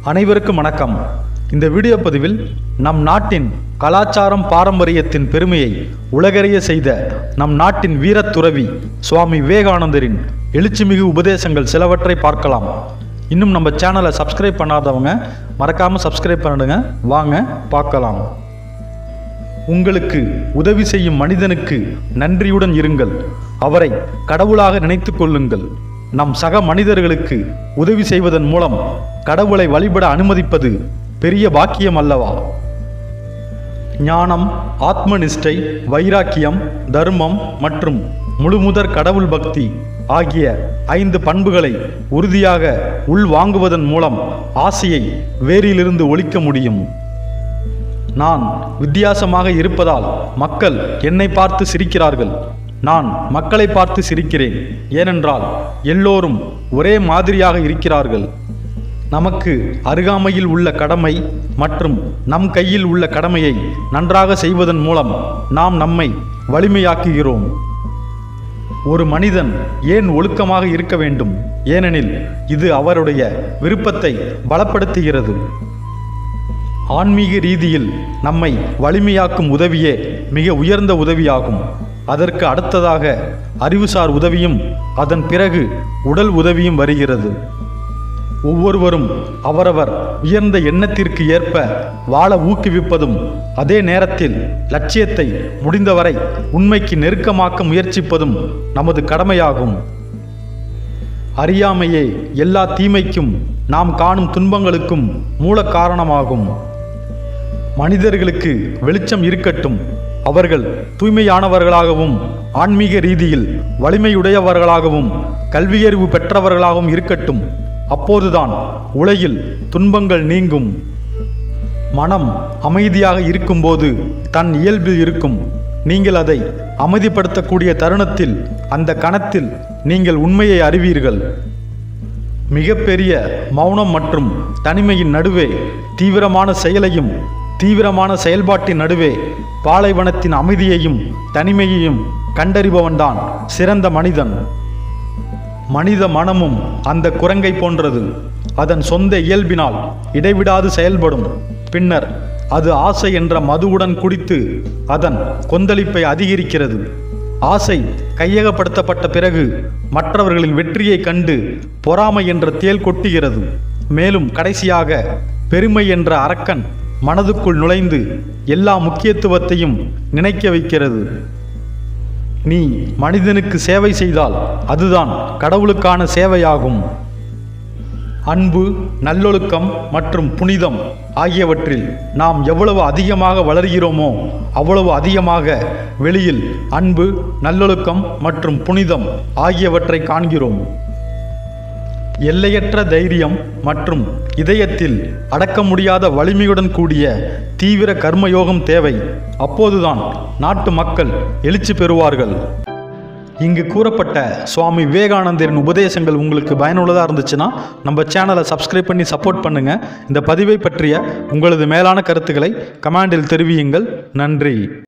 அனைவருக்கும் வணக்கம் இந்த வீடியோ பதிவில் நம் நாட்டின் கலாச்சாரம் பாரம்பரியத்தின் பெருமையை உலகறிய செய்த நம் நாட்டின் வீரத்துறவி சுவாமி விவேகானந்தரின் எழுச்சிமிகு உபதேசங்கள் சிலவற்றை பார்க்கலாம் இன்னும் நம்ம சேனலை சப்ஸ்கிரைப் பண்ணாதவங்க மறக்காமல் சப்ஸ்கிரைப் பண்ணிடுங்க வாங்க பார்க்கலாம் உங்களுக்கு உதவி செய்யும் மனிதனுக்கு நன்றியுடன் இருங்கள் அவரை கடவுளாக நினைத்துக் கொள்ளுங்கள் நம் சக மனிதர்களுக்கு உதவி செய்வதன் மூலம் கடவுளை வழிபட அனுமதிப்பது பெரிய பாக்கியம் அல்லவா ஞானம் ஆத்மநிஷ்டை வைராக்கியம் தர்மம் மற்றும் முழுமுதற் கடவுள் பக்தி ஆகிய ஐந்து பண்புகளை உறுதியாக உள்வாங்குவதன் மூலம் ஆசையை வேரிலிருந்து ஒழிக்க முடியும் நான் வித்தியாசமாக இருப்பதால் மக்கள் என்னை பார்த்து சிரிக்கிறார்கள் நான் மக்களை பார்த்து சிரிக்கிறேன் ஏனென்றால் எல்லோரும் ஒரே மாதிரியாக இருக்கிறார்கள் நமக்கு அருகாமையில் உள்ள கடமை மற்றும் நம் கையில் உள்ள கடமையை நன்றாக செய்வதன் மூலம் நாம் நம்மை வலிமையாக்குகிறோம் ஒரு மனிதன் ஏன் ஒழுக்கமாக இருக்க வேண்டும் ஏனெனில் இது அவருடைய விருப்பத்தை பலப்படுத்துகிறது ஆன்மீக ரீதியில் நம்மை வலிமையாக்கும் உதவியே மிக உயர்ந்த உதவியாகும் அதற்கு அடுத்ததாக அறிவுசார் உதவியும் அதன் பிறகு உடல் உதவியும் வருகிறது ஒவ்வொருவரும் அவரவர் உயர்ந்த எண்ணத்திற்கு ஏற்ப வாழ ஊக்குவிப்பதும் அதே நேரத்தில் லட்சியத்தை முடிந்தவரை உண்மைக்கு நெருக்கமாக்க முயற்சிப்பதும் நமது கடமையாகும் அறியாமையே எல்லா தீமைக்கும் நாம் காணும் துன்பங்களுக்கும் மூல காரணமாகும் மனிதர்களுக்கு வெளிச்சம் இருக்கட்டும் அவர்கள் தூய்மையானவர்களாகவும் ஆன்மீக ரீதியில் வலிமையுடையவர்களாகவும் கல்வியறிவு பெற்றவர்களாகவும் இருக்கட்டும் அப்போதுதான் உலகில் துன்பங்கள் நீங்கும் மனம் அமைதியாக இருக்கும்போது தன் இயல்பில் இருக்கும் நீங்கள் அதை அமைதிப்படுத்தக்கூடிய தருணத்தில் அந்த கணத்தில் நீங்கள் உண்மையை அறிவீர்கள் மிகப்பெரிய மௌனம் மற்றும் தனிமையின் நடுவே தீவிரமான செயலையும் தீவிரமான செயல்பாட்டின் நடுவே பாலைவனத்தின் அமைதியையும் தனிமையையும் கண்டறிபவன்தான் சிறந்த மனிதன் மனித மனமும் அந்த குரங்கை போன்றது அதன் சொந்த இயல்பினால் இடைவிடாது செயல்படும் பின்னர் அது ஆசை என்ற மதுவுடன் குடித்து அதன் கொந்தளிப்பை அதிகரிக்கிறது ஆசை கையகப்படுத்தப்பட்ட பிறகு மற்றவர்களின் வெற்றியை கண்டு பொறாமை என்ற தேல் கொட்டுகிறது மேலும் கடைசியாக பெருமை என்ற அரக்கன் மனதுக்குள் நுழைந்து எல்லா முக்கியத்துவத்தையும் நினைக்க வைக்கிறது நீ மனிதனுக்கு சேவை செய்தால் அதுதான் கடவுளுக்கான சேவையாகும் அன்பு நல்லொழுக்கம் மற்றும் புனிதம் ஆகியவற்றில் நாம் எவ்வளவு அதிகமாக வளர்கிறோமோ அவ்வளவு அதிகமாக வெளியில் அன்பு நல்லொழுக்கம் மற்றும் புனிதம் ஆகியவற்றை காண்கிறோம் எல்லையற்ற தைரியம் மற்றும் இதயத்தில் அடக்க முடியாத வலிமையுடன் கூடிய தீவிர கர்மயோகம் தேவை அப்போதுதான் நாட்டு மக்கள் எழுச்சி பெறுவார்கள் இங்கு கூறப்பட்ட சுவாமி விவேகானந்தரின் உபதேசங்கள் உங்களுக்கு பயனுள்ளதாக இருந்துச்சுன்னா நம்ம சேனலை சப்ஸ்கிரைப் பண்ணி சப்போர்ட் பண்ணுங்கள் இந்த பதிவை பற்றிய உங்களது மேலான கருத்துக்களை கமெண்டில் தெரிவியுங்கள் நன்றி